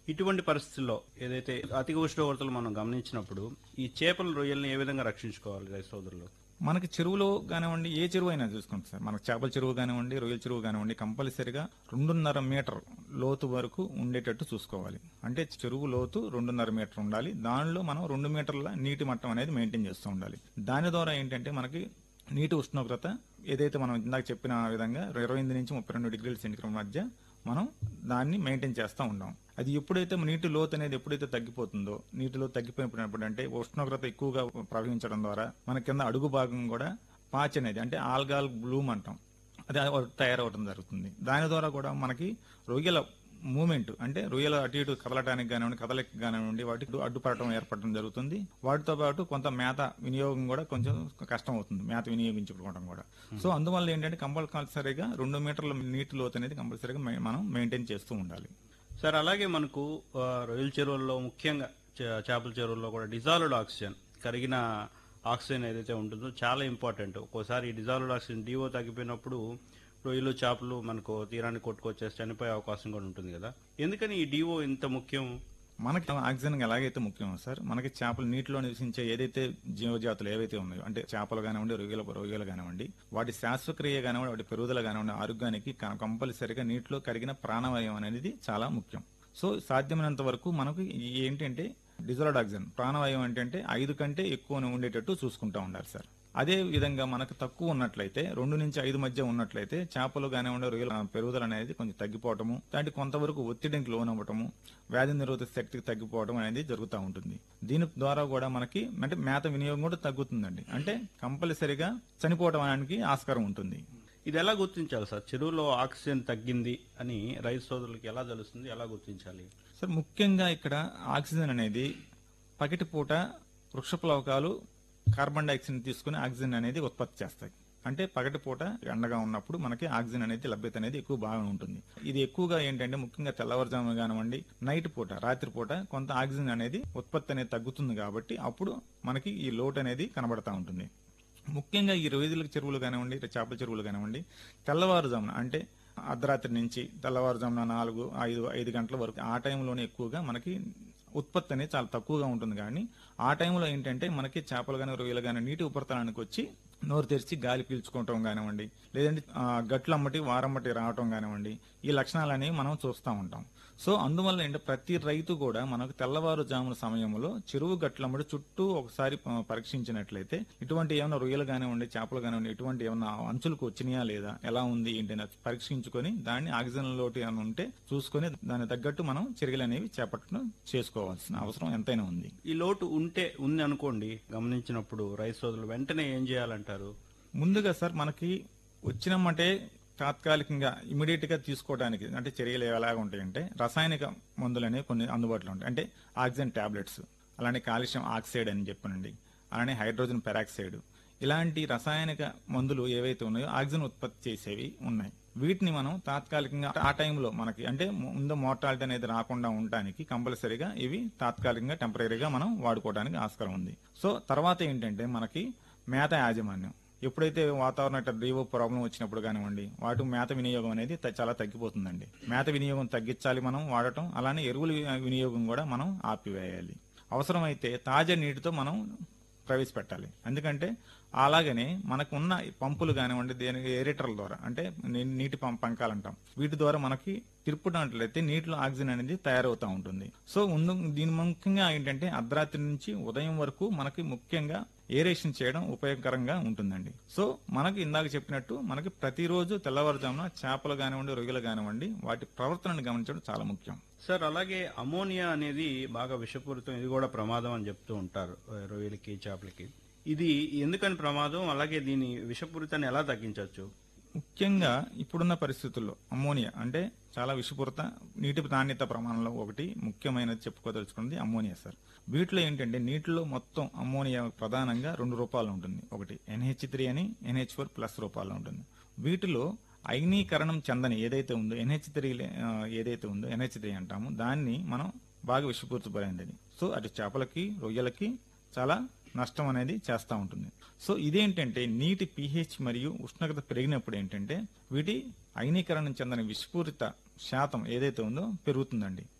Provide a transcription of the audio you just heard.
ఇటువంటి పరిస్థితుల్లో ఏదైతే అధిక ఉష్ణోగ్రతలు మనం గమనించినప్పుడు ఈ చేపల రొయ్యల్ని ఏ విధంగా రక్షించుకోవాలి రైతు సోదరులు మనకి చెరువులో కానివ్వండి ఏ చెరువు అయినా చూసుకోండి సార్ మనకు చేపల చెరువు కానివ్వండి రొయ్యల చెరువు కానివ్వండి కంపల్సరిగా రెండున్నర మీటర్ లోతు వరకు ఉండేటట్టు చూసుకోవాలి అంటే చెరువు లోతు రెండున్నర మీటర్ ఉండాలి దానిలో మనం రెండు మీటర్ల నీటి మట్టం అనేది మెయింటైన్ చేస్తూ ఉండాలి దాని ద్వారా ఏంటంటే మనకి నీటి ఉష్ణోగ్రత ఏదైతే మనం ఇందాక చెప్పిన విధంగా ఇరవై ఎనిమిది నుంచి ముప్పై రెండు డిగ్రీల సెంటిగ్రేడ్ మధ్య మనం దాన్ని మెయింటైన్ చేస్తూ ఉంటాం అది ఎప్పుడైతే నీటి లోతు అనేది ఎప్పుడైతే తగ్గిపోతుందో నీటిలో తగ్గిపోయినప్పుడు అంటే ఉష్ణోగ్రత ఎక్కువగా ప్రవహించడం ద్వారా మన కింద అడుగు భాగం కూడా పాచ్ అనేది అంటే ఆల్గాల్ బ్లూమ్ అంటాం అది తయారవడం జరుగుతుంది దాని ద్వారా కూడా మనకి రొయ్యల మూమెంట్ అంటే రొయ్యల అటు ఇటు కదలటానికి కానివ్వండి కదలకి కానివ్వండి వాటికి అడ్డుపడటం ఏర్పడటం జరుగుతుంది వాటితో పాటు కొంత మేత వినియోగం కూడా కొంచెం కష్టం అవుతుంది మేత వినియోగించుకోవడం కూడా సో అందువల్ల ఏంటంటే కంపల్సరీగా రెండు మీటర్ల నీటి లోతు అనేది కంపల్సరీగా మె- మనం మెయింటైన్ చేస్తూ ఉండాలి సార్ అలాగే మనకు ఆ, రొయ్యల చెరువుల్లో ముఖ్యంగా చే- చేపల చెరువుల్లో కూడా డిజాల్వ్డ్ ఆక్సిజన్ కరిగిన ఆక్సిజన్ ఏదైతే ఉంటుందో చాలా ఇంపార్టెంట్ ఒక్కోసారి ఈ డిజాల్వ్డ్ ఆక్సిజన్ డిఓ తగ్గిపోయినప్పుడు రొయ్యలు చేపలు మనకు తీరాన్ని కొట్టుకొచ్చేసి చనిపోయే అవకాశం కూడా ఉంటుంది కదా ఎందుకని ఈ డిఓ ఇంత ముఖ్యం మనకి ఆక్సిజన్ ఎలాగైతే ముఖ్యమో సార్ మనకి చేపలు నీటిలో నివసించే ఏదైతే జీవజాతులు ఏవైతే ఉన్నాయో అంటే చేపలు కానివ్వండి రొయ్యల రొయ్యలు కానివ్వండి వాటి శాశ్వక్రియ కానివ్వండి వాటి పెరుగుదల కానివ్వండి ఆరోగ్యానికి క- కంపల్సరిగా నీటిలో కరిగిన ప్రాణవాయువు అనేది చాలా ముఖ్యం సో సాధ్యమైనంత వరకు మనకు ఈ ఏంటంటే డిజాల్వ్డ్ ఆక్సిజన్ ప్రాణవాయువు అంటే ఐదు కంటే ఎక్కువ ఉండేటట్టు చూసుకుంటా ఉండాలి సార్ అదే విధంగా మనకు తక్కువ ఉన్నట్లయితే రెండు నుంచి ఐదు మధ్య ఉన్నట్లయితే చేపలు కానివ్వండి రొయ్యల పెరుగుదల అనేది కొంచెం తగ్గిపోవటము దాంట్లో కొంతవరకు ఒత్తిడికి లోనవ్వటము వ్యాధి నిరోధక శక్తికి తగ్గిపోవడం అనేది జరుగుతూ ఉంటుంది దీని ద్వారా కూడా మనకి అంటే మేత వినియోగం కూడా తగ్గుతుందండి అంటే కంపల్సరిగా చనిపోవడానికి ఆస్కారం ఉంటుంది ఇది ఎలా గుర్తించాలి సార్ చెరువులో ఆక్సిజన్ తగ్గింది అని రైతు సోదరులకి ఎలా తెలుస్తుంది ఎలా గుర్తించాలి సార్ ముఖ్యంగా ఇక్కడ ఆక్సిజన్ అనేది పగటిపూట వృక్షప్లవకాలు కార్బన్ డైఆక్సైడ్ తీసుకుని ఆక్సిజన్ అనేది ఉత్పత్తి చేస్తాయి అంటే పగటిపూట ఎండగా ఉన్నప్పుడు మనకి ఆక్సిజన్ అనేది లభ్యత అనేది ఎక్కువ బాగా ఉంటుంది ఇది ఎక్కువగా ఏంటంటే ముఖ్యంగా తెల్లవారుజామున కానివ్వండి నైట్ పూట రాత్రి పూట కొంత ఆక్సిజన్ అనేది ఉత్పత్తి అనేది తగ్గుతుంది కాబట్టి అప్పుడు మనకి ఈ లోటు అనేది కనబడతా ఉంటుంది ముఖ్యంగా ఈ రొయ్యల చెరువులు కానివ్వండి చేపల చెరువులు కానివ్వండి తెల్లవారుజామున అంటే అర్ధరాత్రి నుంచి తెల్లవారుజామున నాలుగు ఐదు ఐదు గంటల వరకు ఆ టైంలోనే ఎక్కువగా మనకి ఉత్పత్తి అనేది చాలా తక్కువగా ఉంటుంది కానీ ఆ టైంలో ఏంటంటే మనకి చేపలు కానీ రొయ్యలు కానీ నీటి ఉపరితలానికి వచ్చి నోరు తెరిచి గాలి పీల్చుకోవటం కానివ్వండి లేదంటే ఆ, గట్లు అమ్మటి వారమ్మటి రావటం కానివ్వండి ఈ లక్షణాలు అనేవి మనం చూస్తూ ఉంటాం సో అందువల్ల ఏంటంటే ప్రతి రైతు కూడా మనకు తెల్లవారుజామున సమయంలో చెరువు గట్లమ్మడి చుట్టూ ఒకసారి ప- పరీక్షించినట్లయితే ఇటువంటి ఏమైనా రొయ్యలు కానివ్వండి చేపలు కానివ్వండి ఇటువంటి ఏమైనా అంచులకు వచ్చినాయా లేదా ఎలా ఉంది ఏంటి అనేది పరీక్షించుకొని దాన్ని ఆక్సిజన్ లోటు ఏమైనా ఉంటే చూసుకొని దానికి తగ్గట్టు మనం చర్యలు అనేవి చేపట్టడం చేసుకోవాల్సిన అవసరం ఎంతైనా ఉంది ఈ లోటు ఉంటే ఉంది అనుకోండి గమనించినప్పుడు రైతు సోదరులు వెంటనే ఏం చేయాలంటారు ముందుగా సార్ మనకి వచ్చినమ్మంటే తాత్కాలికంగా ఇమీడియట్ గా తీసుకోవడానికి అంటే చర్యలు ఎలాగ ఉంటాయంటే రసాయనిక మందులు అనేవి కొన్ని అందుబాటులో ఉంటాయి అంటే ఆక్సిజన్ టాబ్లెట్స్ అలానే కాల్షియం ఆక్సైడ్ అని చెప్పనండి అలానే హైడ్రోజన్ పెరాక్సైడ్ ఇలాంటి రసాయనిక మందులు ఏవైతే ఉన్నాయో ఆక్సిజన్ ఉత్పత్తి చేసేవి ఉన్నాయి వీటిని మనం తాత్కాలికంగా ఆ టైంలో మనకి అంటే ముందు మోర్టాలిటీ అనేది రాకుండా ఉండటానికి కంపల్సరీగా ఇవి తాత్కాలికంగా టెంపరీగా మనం వాడుకోవడానికి ఆస్కారం ఉంది సో తర్వాత ఏంటంటే మనకి మేత యాజమాన్యం ఎప్పుడైతే వాతావరణ డ్రీవో ప్రాబ్లం వచ్చినప్పుడు కానివ్వండి వాటి మేత వినియోగం అనేది త- చాలా తగ్గిపోతుందండి మేత వినియోగం తగ్గించాలి మనం వాడటం అలానే ఎరువుల వి- వినియోగం కూడా మనం ఆపివేయాలి అవసరమైతే తాజా నీటితో మనం ప్రవేశపెట్టాలి ఎందుకంటే అలాగనే మనకు ఉన్న ఈ పంపులు కానివ్వండి దేని ఏరేటర్ల ద్వారా అంటే నీ- నీటి పంప్ పంకాలు అంటాం వీటి ద్వారా మనకి తిరుపునట్లయితే నీటిలో ఆక్సిజన్ అనేది తయారవుతూ ఉంటుంది సో ముందు దీని ముఖ్యంగా ఏంటంటే అర్ధరాత్రి నుంచి ఉదయం వరకు మనకి ముఖ్యంగా ఏరేషన్ చేయడం ఉపయోగకరంగా ఉంటుందండి సో మనకి ఇందాక చెప్పినట్టు మనకి ప్రతిరోజు తెల్లవారుజామున చేపలు కానివ్వండి రొయ్యలు కానివ్వండి వాటి ప్రవర్తనను గమనించడం చాలా ముఖ్యం సార్ అలాగే అమోనియా అనేది బాగా విషపూరితం ఇది కూడా ప్రమాదం అని చెప్తూ ఉంటారు ఆ, రొయ్యలకి చేపలకి ఇది ఎందుకని ప్రమాదం అలాగే దీని విషపూరితాన్ని ఎలా తగ్గించవచ్చు ముఖ్యంగా ఇప్పుడున్న పరిస్థితుల్లో అమ్మోనియా అంటే చాలా విషపూరిత నీటి నాణ్యత ప్రమాణంలో ఒకటి ముఖ్యమైనది చెప్పుకోదలుచుకున్నది అమ్మోనియా సార్ వీటిలో ఏంటంటే నీటిలో మొత్తం అమ్మోనియా ప్రధానంగా రెండు రూపాయలు ఉంటుంది ఒకటి ఎన్హెచ్ త్రీ అని ఎన్హెచ్ ఫోర్ ప్లస్ రూపాయలు ఉంటుంది వీటిలో అయనీకరణం చెందని ఏదైతే ఉందో ఎన్హెచ్ త్రీ ఏదైతే ఉందో ఎన్హెచ్ త్రీ అంటాము దాన్ని మనం బాగా విషపూరితమైనది సో అటు చేపలకి రొయ్యలకి చాలా నష్టం అనేది చేస్తూ ఉంటుంది సో ఇదేంటంటే నీటి pH మరియు ఉష్ణోగ్రత పెరిగినప్పుడు ఏంటంటే వీటి అయనీకరణం చెందని విషపూరిత శాతం ఏదైతే ఉందో పెరుగుతుందండి